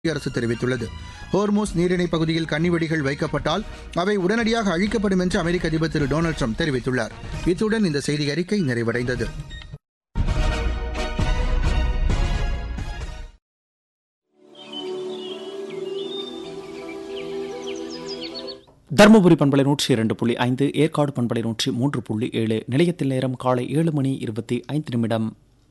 மத்திய அரசு தெரிவித்துள்ளது ஹோர்மோஸ் நீரிணை பகுதியில் கன்னிவெடிகள் வைக்கப்பட்டால் அவை உடனடியாக அழிக்கப்படும் என்று அமெரிக்க அதிபர் திரு டொனால்டு ட்ரம்ப் தெரிவித்துள்ளார் இத்துடன் இந்த செய்தி அறிக்கை நிறைவடைந்தது தருமபுரி பண்பலை நூற்றி இரண்டு புள்ளி ஐந்து ஏற்காடு பண்பலை நூற்றி மூன்று புள்ளி ஏழு நிலையத்தில் நேரம் காலை ஏழு மணி இருபத்தி ஐந்து நிமிடம்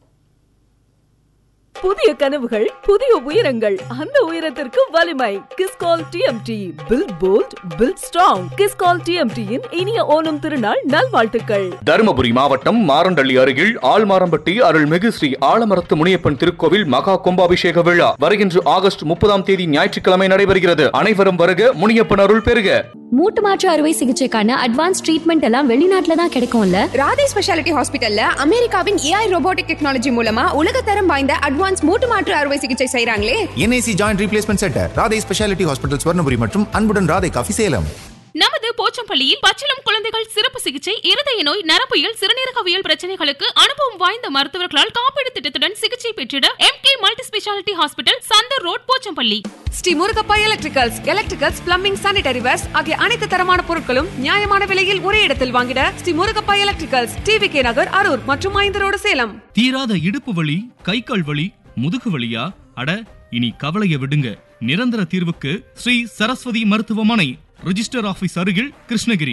புதிய கனவுகள் புதிய உயரங்கள் அந்த உயரத்திற்கு வலிமை Kiscol TMT build bold build strong Kiscol டிஎம்டியின் இனிய ஓணம் திருநாள் நல்வாழ்த்துக்கள் தருமபுரி மாவட்டம் மாரண்டள்ளி அருகில் ஆழ்மாரம்பட்டி அருள்மிகு ஸ்ரீ ஆலமரத்து முனியப்பன் திருக்கோவில் மகா கும்பாபிஷேக விழா வருகின்ற ஆகஸ்ட் முப்பதாம் தேதி ஞாயிற்றுக்கிழமை நடைபெறுகிறது அனைவரும் வருக முனியப்பன் அருள் பெறுக மூட்டு மாற்று அறுவை சிகிச்சைக்கான அட்வான்ஸ் ட்ரீட்மெண்ட் எல்லாம் வெளிநாட்டுல தான் கிடைக்கும்ல ராதே ஸ்பெஷாலிட்டி ஹாஸ்பிட்டல்ல அமெரிக்காவின் ஏஐ ரோபோட்டிக் டெக்னாலஜி மூலமா உலகத்தரம் வாய்ந்த அட்வான்ஸ் மூட்டு மாற்று அறுவை சிகிச்சை செய்றாங்களே NIC joint replacement centre Radhai speciality hospital Swarnapuri மற்றும் அன்புடன் ராதை காஃபி சேலம் நமது போச்சம்பள்ளியில் பச்சிளம் குழந்தைகள் சிறப்பு சிகிச்சை இருதய நோய் நரம்பியல் சிறுநீரகவியல் பிரச்சனைகளுக்கு அனுபவம் வாய்ந்த மருத்துவர்களால் காப்பீடு திட்டத்துடன் சிகிச்சை பெற்றிட M K multi speciality hospital Chandar road Pochampalli Sri Murugappa electricals electricals plumbing sanitary wares ஆகிய அனைத்து தரமான பொருட்களும் நியாயமான விலையில் ஒரே இடத்தில் வாங்கிட Sri Murugappa electricals TV K Nagar Arur மற்றும் ஐந்து ரோடு சேலம் தீராத இடுப்பு வலி கை கால் வலி முதுகு வலியா அட இனி கவலைய விடுங்க நிரந்தர தீர்வுக்கு ஸ்ரீ சரஸ்வதி மருத்துவமனை ரிஜிஸ்டர் ஆபீஸ் அருகில் கிருஷ்ணகிரி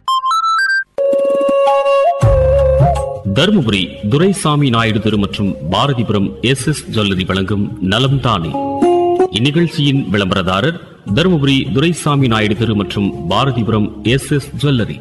தருமபுரி துரைசாமி நாயுடு தெரு மற்றும் பாரதிபுரம் எஸ் எஸ் ஜுவல்லரி வழங்கும் நலம் தானே இந்நிகழ்ச்சியின் விளம்பரதாரர் தருமபுரி துரைசாமி நாயுடு தெரு மற்றும் Bharathipuram S S jewellery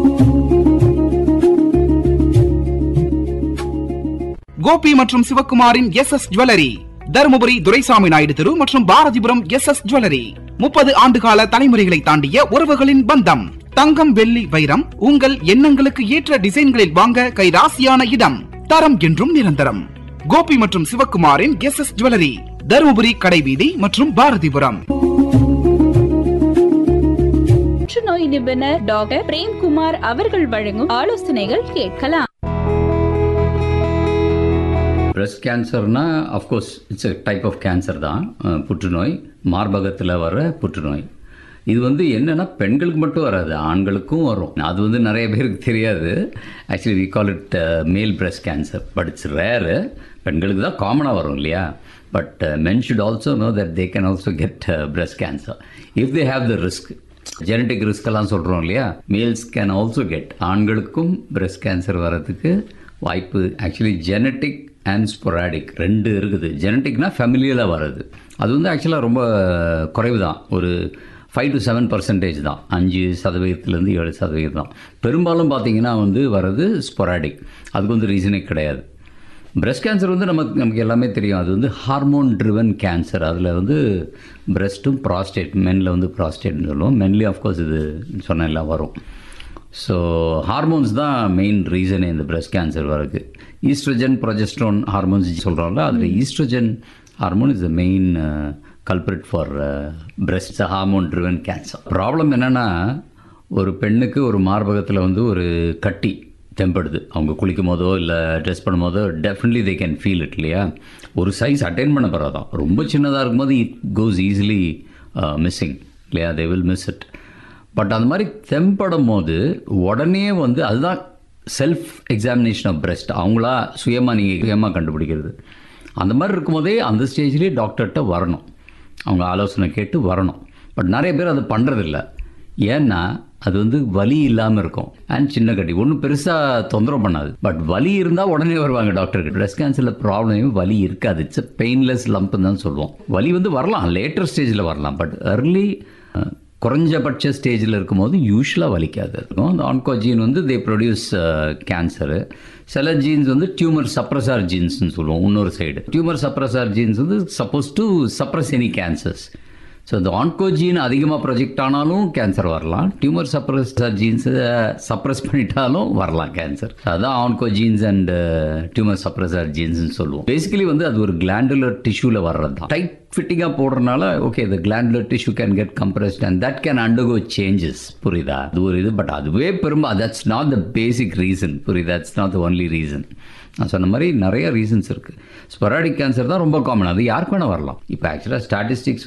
Gobi மற்றும் சிவக்குமாரின் S S jewellery Dharmapuri Duraisamy Naidu தெரு மற்றும் பாரதிபுரம் எஸ் எஸ் ஜுவல்லரி முப்பது ஆண்டுகால தலைமுறைகளை தாண்டிய உறவுகளின் பந்தம் தங்கம் வெள்ளி வைரம் உங்கள் எண்ணங்களுக்கு ஏற்ற டிசைன்களில் வாங்க கைராசியான இடம் தரம் என்றும் நிரந்தரம் கோபி மற்றும் சிவக்குமாரின் எஸ் எஸ் ஜுவல்லரி தருமபுரி கடைவீதி மற்றும் பாரதிபுரம் புற்றுநோய் நிபுணர் டாக்டர் பிரேம்குமார் அவர்கள் வழங்கும் ஆலோசனைகள் கேட்கலாம் பிரஸ்ட் கேன்சர்னா of course it's a type of cancer தான் அஹ், புற்றுநோய் மார்பகத்தில் வர புற்றுநோய் இது வந்து என்னென்னா பெண்களுக்கு மட்டும் வராது ஆண்களுக்கும் வரும் அது வந்து நிறைய பேருக்கு தெரியாது actually we call it male breast cancer but it's rare பெண்களுக்கு தான் காமனாக வரும் இல்லையா but men should also know that they can also get breast cancer if they have the risk genetic risk எல்லாம் சொல்கிறோம் இல்லையா மேல்ஸ் கேன் ஆல்சோ கெட் ஆண்களுக்கும் breast cancer வர்றதுக்கு வாய்ப்பு ஆக்சுவலி ஜெனட்டிக் அண்ட் ஸ்பொராடிக் ரெண்டு இருக்குது ஜெனட்டிக்னா ஃபெமிலியலாக வர்றது அது வந்து ஆக்சுவலாக ரொம்ப குறைவு தான் ஒரு ஃபைவ் டு செவன் பர்சன்டேஜ் தான் அஞ்சு சதவீதத்துலேருந்து ஏழு சதவீதம் தான் பெரும்பாலும் பார்த்தீங்கன்னா வந்து வர்றது ஸ்பொராடிக் அதுக்கு வந்து ரீசனே கிடையாது பிரஸ்ட் கேன்சர் வந்து நமக்கு நமக்கு எல்லாமே தெரியும் அது வந்து ஹார்மோன் ட்ரிவன் கேன்சர் அதில் வந்து பிரஸ்ட்டும் ப்ராஸ்டேட் மென்னில் வந்து ப்ராஸ்டேட்னு சொல்லுவோம் மென்லேயும் அஃப்கோர்ஸ் இது சொன்ன எல்லாம் வரும் ஸோ ஹார்மோன்ஸ் தான் மெயின் ரீசனே இந்த பிரஸ்ட் கேன்சர் வரது ஈஸ்ட்ரஜன் ப்ரொஜெஸ்ட்ரோன் ஹார்மோன்ஸ் சொல்கிறோம்ல அதில் estrogen hormone is the main culprit for breast hormone driven cancer problem என்னென்னா ஒரு பெண்ணுக்கு ஒரு மார்பகத்தில் வந்து ஒரு கட்டி தெம்படுது அவங்க குளிக்கும் போதோ இல்லை ட்ரெஸ் பண்ணும் போதோ definitely they can feel it இல்லையா ஒரு சைஸ் அட்டைன் பண்ண போகிறதான் ரொம்ப சின்னதாக இருக்கும்போது இட் கோஸ் ஈஸிலி மிஸ்ஸிங் இல்லையா they will miss it but அந்த மாதிரி தெம்படும் போது உடனே வந்து அதுதான் செல்ஃப் எக்ஸாமினேஷன் ஆஃப் பிரஸ்ட் அவங்களா சுயமாக நீங்கள் சுயமாக கண்டுபிடிக்கிறது அந்த மாதிரி இருக்கும்போதே அந்த ஸ்டேஜ்லேயே டாக்டர்கிட்ட வரணும் அவங்க ஆலோசனை கேட்டு வரணும் பட் நிறைய பேர் அதை பண்ணுறதில்ல ஏன்னா அது வந்து வலி இல்லாமல் இருக்கும் அண்ட் சின்ன கட்டி ஒன்றும் பெருசாக தொந்தரவு பண்ணாது பட் வலி இருந்தால் உடனே வருவாங்க டாக்டருக்கு பிரஸ்ட் கேன்சரில் ப்ராப்ளமே வலி இருக்காது இட்ஸ் பெயின்லெஸ் லம்ப்னு தான் சொல்லுவோம் வலி வந்து வரலாம் லேட்டர் ஸ்டேஜில் வரலாம் பட் early குறைஞ்சபட்ச ஸ்டேஜில் இருக்கும்போது யூஸ்வலாக வலிக்காது இருக்கும் அந்த ஆன்கோஜீன் வந்து தே ப்ரொடியூஸ் கேன்சரு சில ஜீன்ஸ் வந்து டியூமர் சப்ரஸார் ஜீன்ஸ்னு சொல்லுவோம் இன்னொரு சைடு டியூமர் சப்ரஸார் ஜீன்ஸ் வந்து suppose to suppress any cancers so இந்த ஆன்கோஜீன் அதிகமாக ப்ரொஜெக்ட் ஆனாலும் கேன்சர் வரலாம் டியூமர் சப்ரஸார் ஜீன்ஸை சப்ரஸ் பண்ணிட்டாலும் வரலாம் கேன்சர் அதான் ஆன்கோஜீன்ஸ் அண்ட் டியூமர் சப்ரஸார் ஜீன்ஸ்னு சொல்லுவோம் பேசிக்கலி வந்து அது ஒரு கிளாண்டுலர் டிஷ்யூவில் வர்றது தான் டைட் ஃபிட்டிங்காக போடுறதுனால okay the glandular tissue can get compressed and that can undergo changes புரியுதா அது ஒரு இது பட் அதுவே பெரும்பா that's not the basic reason புரியுதா that's not the only reason நான் சொன்ன மாதிரி நிறைய ரீசன்ஸ் இருக்குது ஸ்பொராடிக் கேன்சர் தான் ரொம்ப காமன் அது யாருக்கு வேணால் வரலாம் இப்போ ஆக்சுவலாக ஸ்டாட்டிஸ்டிக்ஸ்